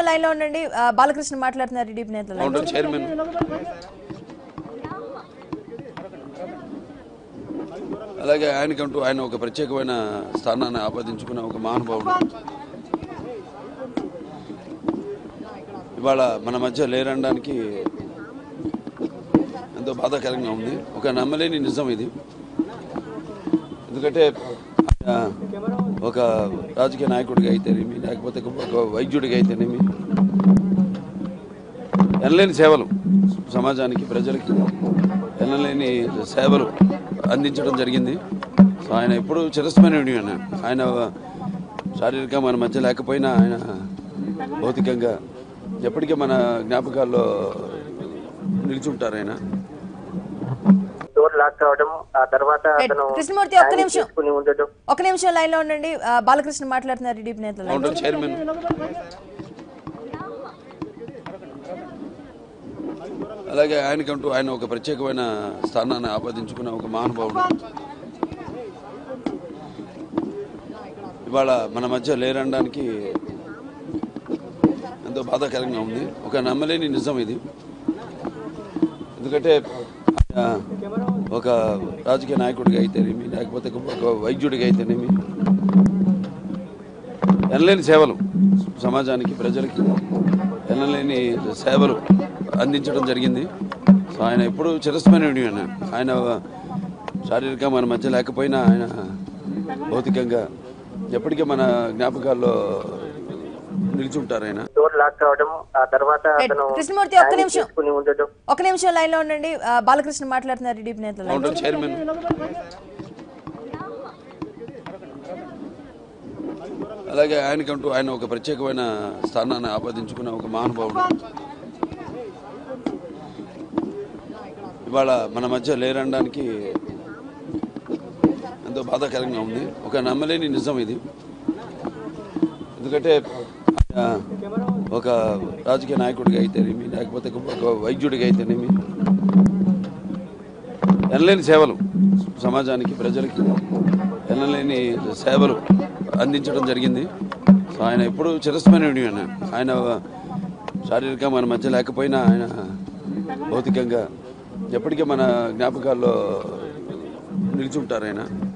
Line లో ఉండండి ఆ, బాలకృష్ణ మాట్లాడుతున్నారు టీడీపీ నేతలు కౌంటర్ చైర్మన్ అలాగే ఆయనకంటూ ఆయన ఒక ప్రత్యేకమైన స్థానాన్ని ఆపాదించుకున్న ఒక మహానుభావుడు ఇవాళ మన మధ్య లేరనడానికి ఎంతో బాధాకరంగా ఉంది ఒక నమ్మలేని నిజం ఇది ఎందుకంటే ఆయన ఒక రాజకీయ నాయకుడిగా అయితేనేమి లేకపోతే ఒక వైద్యుడిగా అయితేనేమి ఎనలేని సేవలు సమాజానికి ప్రజలకి ఎనలేని సేవలు అందించడం జరిగింది సో ఆయన ఎప్పుడు చిరస్మరణీయుడు ఆయన ఆయన శారీరకంగా మన మధ్య లేకపోయినా ఆయన భౌతికంగా ఎప్పటికీ మన జ్ఞాపకాల్లో నిలిచుంటారు ఆయన డోర్ లాక్ కావడం ఆ తర్వాత అతను కృష్ణమూర్తి, ఒక్క హ్యాండ్ నిమిషం. తీసుకుని ఉండటం ఒక నిమిషం లైన్ లో ఉండండి ఆ, బాలకృష్ణ మాట్లాడుతున్నారు టీడీపీ నేతలు కౌంటర్ చైర్మన్ అలాగే ఆయనకంటూ ఆయన ఒక ప్రత్యేకమైన స్థానాన్ని ఆపాదించుకున్న ఒక మహానుభావుడు ఇవాళ మన మధ్య లేరనడానికి ఎంతో బాధాకరంగా ఉంది ఒక నమ్మలేని నిజం ఇది ఎందుకంటే ఆయన ఒక రాజకీయ నాయకుడిగా అయితేనేమి లేకపోతే ఒక వైద్యుడిగా అయితేనేమి ఎనలేని సేవలు సమాజానికి ప్రజలకి ఎనలేని సేవలు అందించడం జరిగింది సో ఆయన ఎప్పుడు చిరస్మరణీయుడు ఆయన ఆయన శారీరకంగా మన మధ్య లేకపోయినా ఆయన భౌతికంగా ఎప్పటికీ మన జ్ఞాపకాల్లో నిలిచుంటారు ఆయన డోర్ లాక్ కావడం ఆ తర్వాత అతను కృష్ణమూర్తి, ఒక్క హ్యాండ్ నిమిషం. తీసుకుని ఉండటం ఒక నిమిషం లైన్ లో ఉండండి ఆ, బాలకృష్ణ మాట్లాడుతున్నారు టీడీపీ నేతలు కౌంటర్ చైర్మన్ అలాగే ఆయనకంటూ ఆయన ఒక ప్రత్యేకమైన స్థానాన్ని ఆపాదించుకున్న ఒక మహానుభావుడు ఇవాళ మన మధ్య లేరనడానికి ఎంతో బాధాకరంగా ఉంది ఒక నమ్మలేని నిజం ఇది ఎందుకంటే ఆయన ఒక రాజకీయ నాయకుడిగా అయితేనేమి లేకపోతే ఒక వైద్యుడిగా అయితేనేమి ఎనలేని సేవలు సమాజానికి ప్రజలకి ఎనలేని సేవలు అందించడం జరిగింది సో ఆయన ఎప్పుడు చిరస్మరణీయుడు ఆయన ఆయన శారీరకంగా మన మధ్య లేకపోయినా ఆయన భౌతికంగా ఎప్పటికీ మన జ్ఞాపకాల్లో నిలిచుంటారు ఆయన